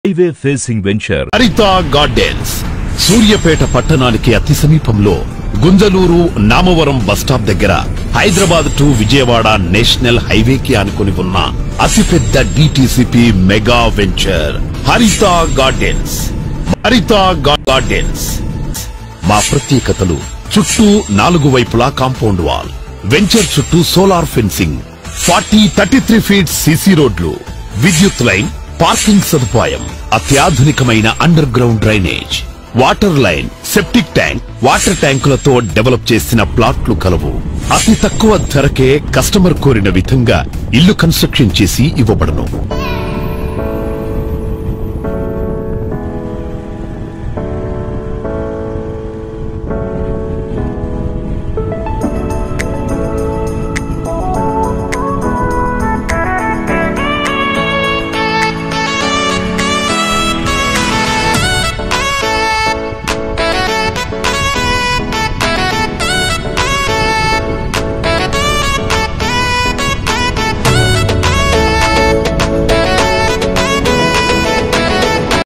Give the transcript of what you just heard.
highway facing venture Haritha gardens Suryapet పట్టణానికి అతి సమీపంలో గుంజలూరు నామవరం బస్టాప్ దగ్గర హైదరాబాద్ టు విజయవాడ నేషనల్ హైవేకి ఆనుకుని ఉన్న అతిపెద్ద DTCP mega venture Haritha gardens Haritha గా- గార్డెన్స్ మా ప్రత్యేకతలు చుట్టూ నాలుగు వైపులా కాంపౌండ్ వాల్ వెంచర్ చుట్టూ solar fencing forty thirty three feet CC రోడ్లు విద్యుత్ లైన్ పార్కింగ్ సదుపాయం అత్యాధునికమైన under ground drainage water line septic tank water ట్యాంకులతో డెవలప్ చేసిన ప్లాట్లు కలవు అతి తక్కువ ధరకే కస్టమర్ కోరిన విధంగా ఇల్లు కన్స్ట్రక్షన్ చేసి ఇవ్వబడను